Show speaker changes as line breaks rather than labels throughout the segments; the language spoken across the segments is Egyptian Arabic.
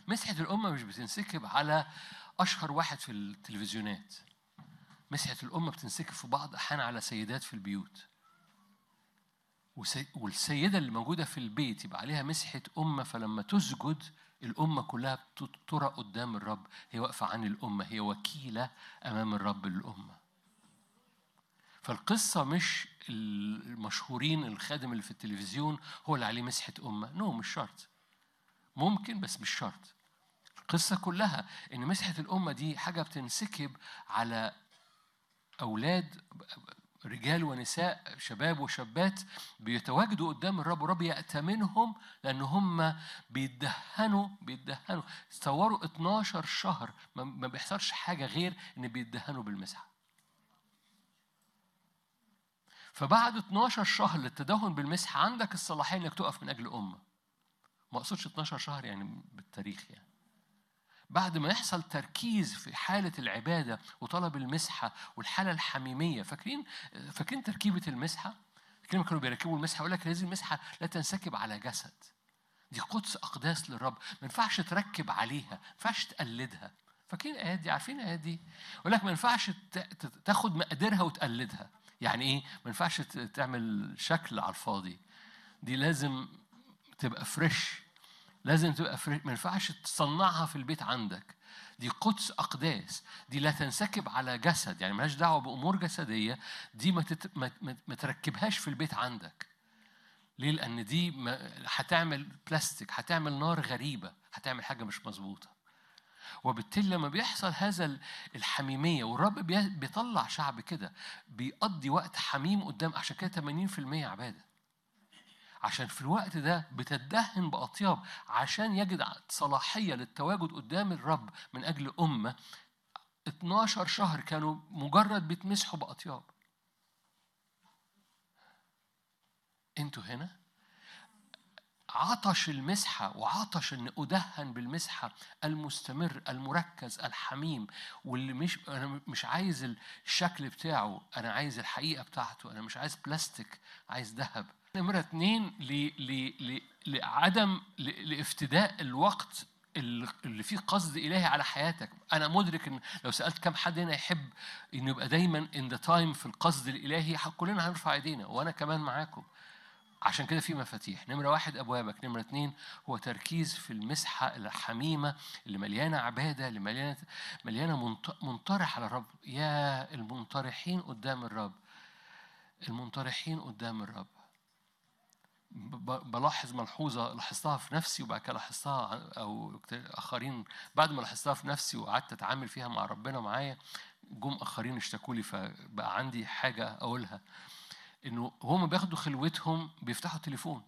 مسحة الأمة مش بتنسكب على أشهر واحد في التلفزيونات مسحة الأمة بتنسكب في بعض أحيان على سيدات في البيوت وسي... والسيدة اللي موجودة في البيت يبقى عليها مسحة أمة فلما تسجد الأمة كلها بت- ترى قدام الرب هي واقفة عن الأمة هي وكيلة أمام الرب للأمة فالقصة مش المشهورين الخادم اللي في التلفزيون هو اللي عليه مسحة أمة نو مش شرط ممكن بس مش شرط القصة كلها إن مسحة الأمة دي حاجة بتنسكب على أولاد رجال ونساء شباب وشابات بيتواجدوا قدام الرب والرب يأتمنهم لأن هم بيدهنوا بيدهنوا تصوروا 12 شهر ما- ما بيحصلش حاجة غير إن بيدهنوا بالمسحة فبعد 12 شهر للتدهن بالمسحة عندك الصلاحية إنك تقف من أجل أمة ما أقصدش 12 شهر يعني بالتاريخ يعني بعد ما يحصل تركيز في حالة العبادة وطلب المسحة والحالة الحميمية فاكرين فاكرين تركيبة المسحة؟ فاكرين لما كانوا بيركبوا المسحة يقول لك هذه المسحة لا تنسكب على جسد دي قدس أقداس للرب ما ينفعش تركب عليها ما ينفعش تقلدها فاكرين الآيات دي عارفين الآيات دي يقول لك ما ينفعش ت- ت- تاخد مقاديرها وتقلدها يعني إيه ما ينفعش ت- تعمل شكل على الفاضي دي لازم تبقى فريش لازم تبقى فريش ما ينفعش تصنعها في البيت عندك دي قدس أقداس دي لا تنسكب على جسد يعني ملهاش دعوة بأمور جسدية دي ما, تت... ما... ما... ما تركبهاش في البيت عندك ليه؟ لأن دي ما... هتعمل بلاستيك هتعمل نار غريبة هتعمل حاجة مش مظبوطة وبالتالي لما بيحصل هذا ال- الحميمية والرب بي- بيطلع شعب كده بيقضي وقت حميم قدام عشان كده 80% عبادة عشان في الوقت ده بتدهن بأطياب عشان يجد صلاحية للتواجد قدام الرب من أجل أمة 12 شهر كانوا مجرد بيتمسحوا بأطياب انتوا هنا عطش المسحة وعطش ان ادهن بالمسحة المستمر المركز الحميم واللي مش انا مش عايز الشكل بتاعه انا عايز الحقيقة بتاعته انا مش عايز بلاستيك عايز ذهب نمرة اتنين ل... ل... ل... لعدم ل... لافتداء الوقت اللي اللي فيه قصد إلهي على حياتك أنا مدرك إن لو سألت كم حد هنا يحب إنه يبقى دايما in the time في القصد الإلهي كلنا هنرفع إيدينا وأنا كمان معاكم عشان كده في مفاتيح نمرة واحد أبوابك نمرة اتنين هو تركيز في المسحة الحميمة اللي مليانة عبادة اللي مليانة مليانة منط- منطرح على الرب يا المنطرحين قدام الرب المنطرحين قدام الرب ب- بلاحظ ملحوظة لاحظتها في نفسي وبعد كده لاحظتها أو آخرين بعد ما لاحظتها في نفسي وقعدت أتعامل فيها مع ربنا معايا جم آخرين اشتكوا لي فبقى عندي حاجة أقولها إنه هم بياخدوا خلوتهم بيفتحوا تليفون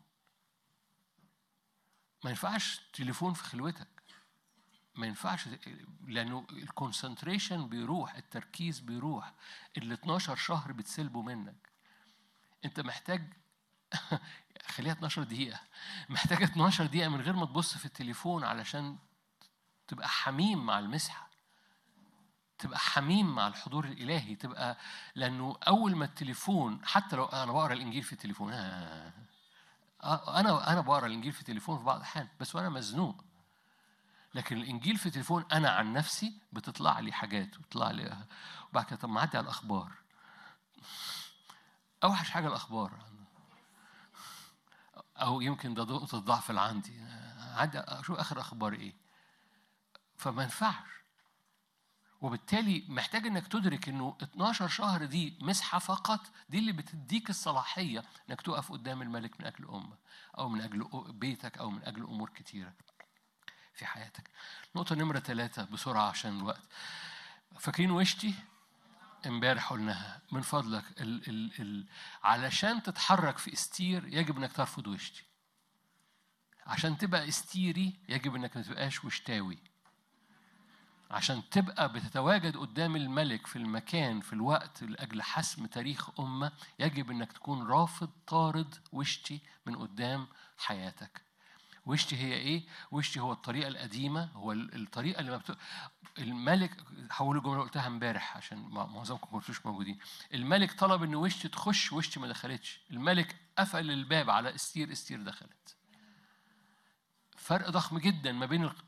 ما ينفعش تليفون في خلوتك ما ينفعش لانه الكونسنتريشن بيروح التركيز بيروح ال 12 شهر بتسلبوا منك انت محتاج خليها 12 دقيقة محتاجة 12 دقيقة من غير ما تبص في التليفون علشان تبقى حميم مع المسحة تبقى حميم مع الحضور الإلهي تبقى لأنه أول ما التليفون حتى لو أنا بقرا الإنجيل في التليفون آه آه، أنا أنا بقرا الإنجيل في التليفون في بعض الأحيان بس وأنا مزنوق لكن الإنجيل في التليفون أنا عن نفسي بتطلع لي حاجات وتطلع لي وبعد كده طب ما أعدي على الأخبار أوحش حاجة الأخبار أو يمكن ده نقطة الضعف اللي عندي عدي أشوف آخر أخبار إيه فما ينفعش وبالتالي محتاج انك تدرك انه 12 شهر دي مسحه فقط دي اللي بتديك الصلاحيه انك تقف قدام الملك من اجل امه او من اجل بيتك او من اجل امور كتيره في حياتك. نقطه نمره ثلاثه بسرعه عشان الوقت. فاكرين وشتي؟ امبارح قلناها من فضلك ال ال ال علشان تتحرك في استير يجب انك ترفض وشتي. عشان تبقى استيري يجب انك ما تبقاش وشتاوي. عشان تبقى بتتواجد قدام الملك في المكان في الوقت لأجل حسم تاريخ أمة يجب أنك تكون رافض طارد وشتي من قدام حياتك وشتي هي إيه؟ وشتي هو الطريقة القديمة هو ال- الطريقة اللي ما بت... الملك هقول الجملة اللي قلتها امبارح عشان مع- معظمكم ما كنتوش موجودين الملك طلب ان وشتي تخش وشتي ما دخلتش الملك قفل الباب على استير استير دخلت فرق ضخم جدا ما بين